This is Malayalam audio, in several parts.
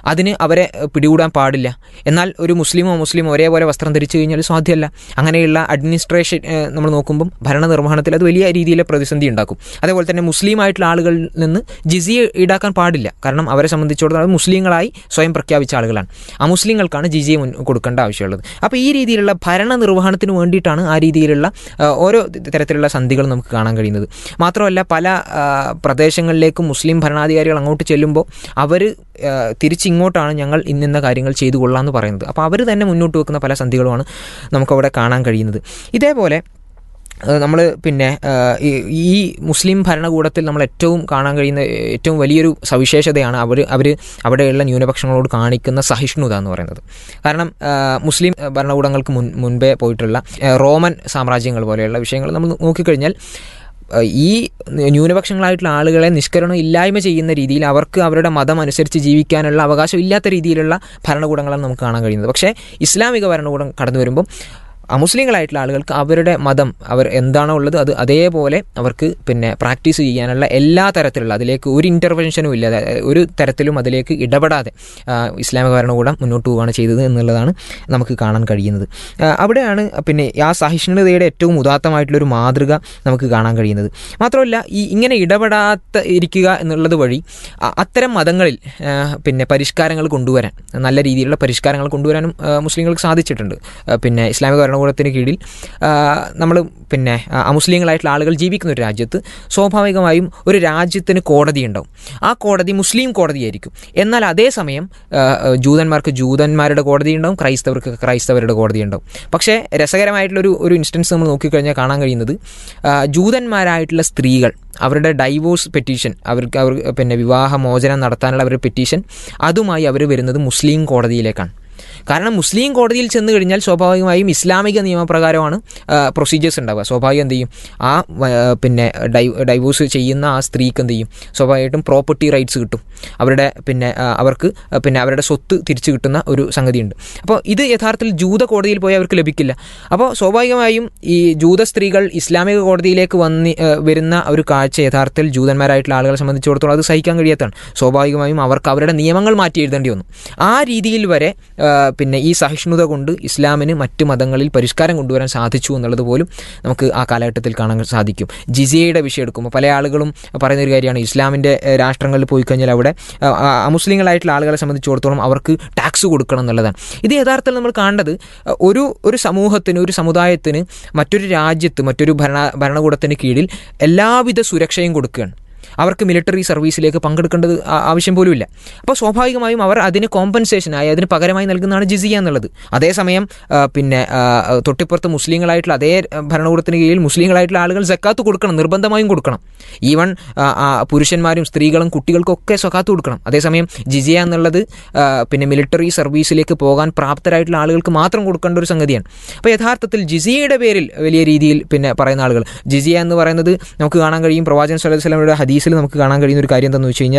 അതിന് അവരെ പിടികൂടാൻ പാടില്ല എന്നാൽ ഒരു മുസ്ലിമോ മുസ്ലിമോ ഒരേപോലെ വസ്ത്രം ധരിച്ചു കഴിഞ്ഞാൽ സാധ്യമല്ല അങ്ങനെയുള്ള അഡ്മിനിസ്ട്രേഷൻ ഏഹ്, നമ്മൾ നോക്കുമ്പം ഭരണനിർവഹണത്തിൽ അത് വലിയ രീതിയിലെ പ്രതിസന്ധി ഉണ്ടാക്കും അതേപോലെ തന്നെ മുസ്ലിം ആയിട്ടുള്ള ആളുകളിൽ നിന്ന് ജിസിയ ഈടാക്കാൻ പാടില്ല കാരണം അവരെ സംബന്ധിച്ചിടത്തോളം മുസ്ലിങ്ങളായി സ്വയം പ്രഖ്യാപിച്ച ആളുകളാണ് ആ മുസ്ലിങ്ങൾക്കാണ് ജിസിയ മുൻ കൊടുക്കേണ്ട ആവശ്യമുള്ളത് അപ്പോൾ ഈ രീതിയിലുള്ള ഭരണ നിർവഹണത്തിന് വേണ്ടിയിട്ടാണ് ആ രീതിയിലുള്ള ആ, ഓരോ തരത്തിലുള്ള സന്ധികൾ നമുക്ക് കാണാൻ കഴിയുന്നത് മാത്രമല്ല പല ആ, പ്രദേശങ്ങളിലേക്കും മുസ്ലിം ഭരണാധികാരികൾ അങ്ങോട്ട് ചെല്ലുമ്പോൾ അവർ തിരിച്ചിങ്ങോട്ടാണ് ഞങ്ങൾ ഇന്നിന്ന കാര്യങ്ങൾ ചെയ്തു കൊള്ളാമെന്ന് പറയുന്നത് അപ്പോൾ അവർ തന്നെ മുന്നോട്ട് വെക്കുന്ന പല സന്ധികളുമാണ് നമുക്കവിടെ കാണാൻ കഴിയുന്നത് ഇതേപോലെ നമ്മൾ പിന്നെ ആ, ഈ- ഈ മുസ്ലിം ഭരണകൂടത്തിൽ നമ്മൾ ഏറ്റവും കാണാൻ കഴിയുന്ന ഏറ്റവും വലിയൊരു സവിശേഷതയാണ് അവർ അവർ അവിടെയുള്ള ന്യൂനപക്ഷങ്ങളോട് കാണിക്കുന്ന സഹിഷ്ണുത എന്ന് പറയുന്നത് കാരണം ആ, മുസ്ലിം ഭരണകൂടങ്ങൾക്ക് മുൻ മുൻപേ പോയിട്ടുള്ള ആ, റോമൻ സാമ്രാജ്യങ്ങൾ പോലെയുള്ള വിഷയങ്ങൾ നമ്മൾ നോക്കിക്കഴിഞ്ഞാൽ ആ, ഈ ന്യൂനപക്ഷങ്ങളായിട്ടുള്ള ആളുകളെ നിഷ്കരണം ഇല്ലായ്മ ചെയ്യുന്ന രീതിയിൽ അവർക്ക് അവരുടെ മതം അനുസരിച്ച് ജീവിക്കാനുള്ള അവകാശം ഇല്ലാത്ത രീതിയിലുള്ള ഭരണകൂടങ്ങളാണ് നമുക്ക് കാണാൻ കഴിയുന്നത് പക്ഷേ ഇസ്ലാമിക ഭരണകൂടം കടന്നു വരുമ്പം അമുസ്ലിങ്ങളായിട്ടുള്ള ആളുകൾക്ക് അവരുടെ മതം അവർ എന്താണോ ഉള്ളത് അത് അതേപോലെ അവർക്ക് പിന്നെ പ്രാക്ടീസ് ചെയ്യാനുള്ള എല്ലാ തരത്തിലുള്ള അതിലേക്ക് ഒരു ഇൻ്റർവെൻഷനും ഇല്ലാതെ ഒരു തരത്തിലും അതിലേക്ക് ഇടപെടാതെ ആ, ഇസ്ലാമിക ഭരണകൂടം മുന്നോട്ട് പോവുകയാണ് ചെയ്തത് എന്നുള്ളതാണ് നമുക്ക് കാണാൻ കഴിയുന്നത് ആ, അവിടെയാണ് പിന്നെ ആ സഹിഷ്ണുതയുടെ ഏറ്റവും ഉദാത്തമായിട്ടുള്ളൊരു മാതൃക നമുക്ക് കാണാൻ കഴിയുന്നത് മാത്രമല്ല ഈ ഇങ്ങനെ ഇടപെടാത്ത ഇരിക്കുക എന്നുള്ളത് വഴി അ- അത്തരം മതങ്ങളിൽ ആ, പിന്നെ പരിഷ്കാരങ്ങൾ കൊണ്ടുവരാൻ നല്ല രീതിയിലുള്ള പരിഷ്കാരങ്ങൾ കൊണ്ടുവരാനും ആ, മുസ്ലിങ്ങൾക്ക് സാധിച്ചിട്ടുണ്ട് ആ, പിന്നെ ഇസ്ലാമിക ഭരണകൂടത്തിന് കീഴിൽ നമ്മൾ പിന്നെ ആ, അമുസ്ലിങ്ങളായിട്ടുള്ള ആളുകൾ ജീവിക്കുന്ന ഒരു രാജ്യത്ത് സ്വാഭാവികമായും ഒരു രാജ്യത്തിന് കോടതി ഉണ്ടാവും ആ കോടതി മുസ്ലിം കോടതിയായിരിക്കും എന്നാൽ അതേസമയം ആ, ആ, ജൂതന്മാർക്ക് ജൂതന്മാരുടെ കോടതി ഉണ്ടാവും ക്രൈസ്തവർക്ക് ക്രൈസ്തവരുടെ കോടതി ഉണ്ടാവും പക്ഷേ രസകരമായിട്ടുള്ളൊരു ഒരു ഇൻസ്റ്റൻസ് നമ്മൾ നോക്കിക്കഴിഞ്ഞാൽ കാണാൻ കഴിയുന്നത് ആ, ജൂതന്മാരായിട്ടുള്ള സ്ത്രീകൾ അവരുടെ ഡൈവോഴ്സ് പെറ്റീഷൻ അവർക്ക് അവർ പിന്നെ വിവാഹമോചനം നടത്താനുള്ള അവരുടെ പെറ്റീഷൻ അതുമായി അവർ വരുന്നത് മുസ്ലിം കോടതിയിലേക്കാണ് കാരണം മുസ്ലിം കോടതിയിൽ ചെന്ന് കഴിഞ്ഞാൽ സ്വാഭാവികമായും ഇസ്ലാമിക നിയമപ്രകാരമാണ് പ്രൊസീജിയേഴ്സ് ഉണ്ടാവുക സ്വാഭാവികം എന്ത് ചെയ്യും ആ വ- പിന്നെ ഡൈ ഡൈവോഴ്സ് ചെയ്യുന്ന ആ സ്ത്രീക്ക് എന്ത് ചെയ്യും സ്വാഭാവികമായിട്ടും പ്രോപ്പർട്ടി റൈറ്റ്സ് കിട്ടും അവരുടെ പിന്നെ ആ, അവർക്ക് പിന്നെ അവരുടെ സ്വത്ത് തിരിച്ചു കിട്ടുന്ന ഒരു സംഗതിയുണ്ട് അപ്പോൾ ഇത് യഥാർത്ഥത്തിൽ ജൂത കോടതിയിൽ പോയി അവർക്ക് ലഭിക്കില്ല അപ്പോൾ സ്വാഭാവികമായും ഈ ജൂത സ്ത്രീകൾ ഇസ്ലാമിക കോടതിയിലേക്ക് വന്നി ആ, വരുന്ന ഒരു കാഴ്ച യഥാർത്ഥത്തിൽ ജൂതന്മാരായിട്ടുള്ള ആളുകളെ സംബന്ധിച്ചിടത്തോളം അത് സഹിക്കാൻ കഴിയാത്തതാണ് സ്വാഭാവികമായും അവർക്ക് അവരുടെ നിയമങ്ങൾ മാറ്റി എഴുതേണ്ടി വന്നു ആ രീതിയിൽ വരെ ആ, പിന്നെ ഈ സഹിഷ്ണുത കൊണ്ട് ഇസ്ലാമിന് മറ്റ് മതങ്ങളിൽ പരിഷ്കാരം കൊണ്ടുവരാൻ സാധിച്ചു എന്നുള്ളത് പോലും നമുക്ക് ആ കാലഘട്ടത്തിൽ കാണാൻ സാധിക്കും ജിസിയയുടെ വിഷയം എടുക്കുമ്പോൾ പല ആളുകളും പറയുന്ന ഒരു കാര്യമാണ് ഇസ്ലാമിൻ്റെ ഏഹ്, രാഷ്ട്രങ്ങളിൽ പോയി കഴിഞ്ഞാൽ അവിടെ ആ, ആ, അമുസ്ലിങ്ങളായിട്ടുള്ള ആളുകളെ സംബന്ധിച്ചിടത്തോളം അവർക്ക് ടാക്സ് കൊടുക്കണം എന്നുള്ളതാണ് ഇത് യഥാർത്ഥത്തിൽ നമ്മൾ കാണേണ്ടത് അഹ്, ഒരു ഒരു സമൂഹത്തിന് ഒരു സമുദായത്തിന് മറ്റൊരു രാജ്യത്ത് മറ്റൊരു ഭരണ ഭരണകൂടത്തിന് കീഴിൽ എല്ലാവിധ സുരക്ഷയും കൊടുക്കുകയാണ് അവർക്ക് മിലിറ്ററി സർവീസിലേക്ക് പങ്കെടുക്കേണ്ടത് ആ- ആവശ്യം പോലുമില്ല അപ്പോൾ സ്വാഭാവികമായും അവർ അതിന് കോമ്പൻസേഷനായി അതിന് പകരമായി നൽകുന്നതാണ് ജിസിയ എന്നുള്ളത് അതേസമയം ആ, പിന്നെ ആ, തൊട്ടിപ്പുറത്ത് മുസ്ലിങ്ങളായിട്ടുള്ള അതേ ഭരണകൂടത്തിന് കീഴിൽ മുസ്ലിങ്ങളായിട്ടുള്ള ആളുകൾ സക്കാത്ത് കൊടുക്കണം നിർബന്ധമായും കൊടുക്കണം ഈവൻ ആ, ആ, പുരുഷന്മാരും സ്ത്രീകളും കുട്ടികൾക്കൊക്കെ സക്കാത്ത് കൊടുക്കണം അതേസമയം ജിസിയ എന്നുള്ളത് ആ, പിന്നെ മിലിറ്ററി സർവീസിലേക്ക് പോകാൻ പ്രാപ്തരായിട്ടുള്ള ആളുകൾക്ക് മാത്രം കൊടുക്കേണ്ട ഒരു സംഗതിയാണ് അപ്പോൾ യഥാർത്ഥത്തിൽ ജിസിയയുടെ പേരിൽ വലിയ രീതിയിൽ പിന്നെ പറയുന്ന ആളുകൾ ജിസിയ എന്ന് പറയുന്നത് നമുക്ക് കാണാൻ കഴിയും പ്രവാചകൻ സ്വല്ലല്ലാഹു അലൈഹി വസല്ലമയുടെ ഹദീസിൽ നമുക്ക് കാണാൻ കഴിയുന്ന ഒരു കാര്യം എന്താണെന്ന് വെച്ച് കഴിഞ്ഞാൽ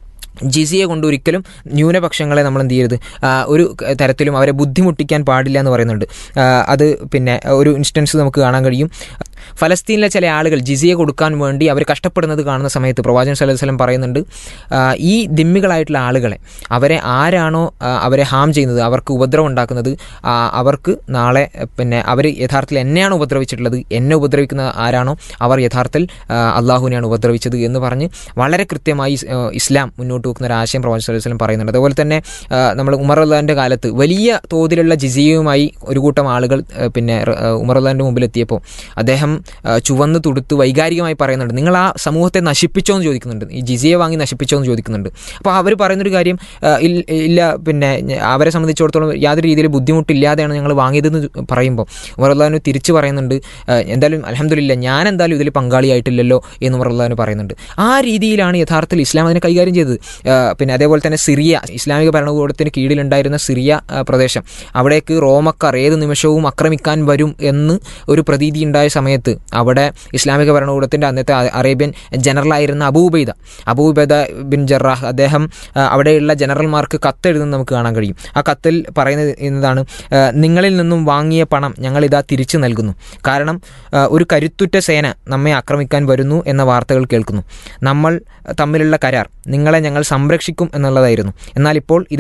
ജിസിയെ കൊണ്ട് ഒരിക്കലും ന്യൂനപക്ഷങ്ങളെ നമ്മൾ എന്ത് ചെയ്യരുത് ആ, ഒരു തരത്തിലും അവരെ ബുദ്ധിമുട്ടിക്കാൻ പാടില്ല എന്ന് പറയുന്നുണ്ട് ആ, അത് പിന്നെ ഒരു ഇൻസ്റ്റൻസ് നമുക്ക് കാണാൻ കഴിയും ഫലസ്തീനിലെ ചില ആളുകൾ ജിസിയെ കൊടുക്കാൻ വേണ്ടി അവർ കഷ്ടപ്പെടുന്നത് കാണുന്ന സമയത്ത് പ്രവാചകൻ സല്ലല്ലാഹു അലൈഹി വസല്ലം പറയുന്നുണ്ട് ആ, ഈ ദിമ്മികളായിട്ടുള്ള ആളുകളെ അവരെ ആരാണോ ആ, അവരെ ഹാം ചെയ്യുന്നത് അവർക്ക് ഉപദ്രവം ഉണ്ടാക്കുന്നത് ആ, അവർക്ക് നാളെ പിന്നെ അവർ യഥാർത്ഥത്തിൽ എന്നെയാണ് ഉപദ്രവിച്ചിട്ടുള്ളത് എന്നെ ഉപദ്രവിക്കുന്ന ആരാണോ അവർ യഥാർത്ഥത്തിൽ ആ, അള്ളാഹുവിനെയാണ് ഉപദ്രവിച്ചത് എന്ന് പറഞ്ഞ് വളരെ കൃത്യമായി ഇസ്- ആ, ഇസ്ലാം മുന്നോട്ട് വെക്കുന്ന ഒരു ആശയം പ്രവാചകൻ സല്ലല്ലാഹു അലൈഹി വസല്ലം പറയുന്നുണ്ട് അതുപോലെ തന്നെ ആ, നമ്മൾ ഉമർ അള്ളാഹിൻ്റെ കാലത്ത് വലിയ തോതിലുള്ള ജിസിയയുമായി ഒരു കൂട്ടം ആളുകൾ ആ, പിന്നെ റ- ആ, ഉമർ അള്ളാഹിൻ്റെ മുമ്പിലെത്തിയപ്പോൾ അദ്ദേഹം ആ, ചുവന്ന് തുടുത്ത് വൈകാരികമായി പറയുന്നുണ്ട് നിങ്ങൾ ആ സമൂഹത്തെ നശിപ്പിച്ചോ എന്ന് ചോദിക്കുന്നുണ്ട് ഈ ജിസിയെ വാങ്ങി നശിപ്പിച്ചോ എന്ന് ചോദിക്കുന്നുണ്ട് അപ്പോൾ അവർ പറയുന്നൊരു കാര്യം ആ, ഇൽ- ഇല്ല പിന്നെ ഞ- അവരെ സംബന്ധിച്ചിടത്തോളം യാതൊരു രീതിയിൽ ബുദ്ധിമുട്ടില്ലാതെയാണ് ഞങ്ങൾ വാങ്ങിയതെന്ന് പറയുമ്പോൾ ഉമർ അള്ളാഹിന് തിരിച്ച് പറയുന്നുണ്ട് ആ, എന്തായാലും അലഹമില്ല ഞാൻ എന്തായാലും ഇതിൽ പങ്കാളിയായിട്ടില്ലല്ലോ എന്ന് ഉമർ അള്ളാഹിന് പറയുന്നുണ്ട് ആ രീതിയിലാണ് യഥാർത്ഥത്തിൽ ഇസ്ലാം അതിനെ കൈകാര്യം ചെയ്തത് ആ, പിന്നെ അതേപോലെ തന്നെ സിറിയ ഇസ്ലാമിക ഭരണകൂടത്തിന് കീഴിലുണ്ടായിരുന്ന സിറിയ ആ, പ്രദേശം അവിടേക്ക് റോമക്കാർ ഏത് നിമിഷവും ആക്രമിക്കാൻ വരും എന്ന് ഒരു പ്രതീതി ഉണ്ടായ സമയത്ത് അവിടെ ഇസ്ലാമിക ഭരണകൂടത്തിൻ്റെ അന്നത്തെ അ- അറേബ്യൻ ജനറലായിരുന്ന അബൂബൈദ അബൂബൈദ ബിൻ ജറാഹ് അദ്ദേഹം ആ, അവിടെയുള്ള ജനറൽമാർക്ക് കത്തെഴുതുന്നത് നമുക്ക് കാണാൻ കഴിയും ആ കത്തിൽ പറയുന്നത് എന്നതാണ് ആ, നിങ്ങളിൽ നിന്നും വാങ്ങിയ പണം ഞങ്ങൾ ഇതാ തിരിച്ചു നൽകുന്നു കാരണം ആ, ഒരു കരുത്തുറ്റ സേന നമ്മെ ആക്രമിക്കാൻ വരുന്നു എന്ന വാർത്തകൾ കേൾക്കുന്നു നമ്മൾ തമ്മിലുള്ള കരാർ നിങ്ങളെ ഞങ്ങൾ സംരക്ഷിക്കും എന്നുള്ളതായിരുന്നു എന്നാൽ ഇപ്പോൾ ഇത്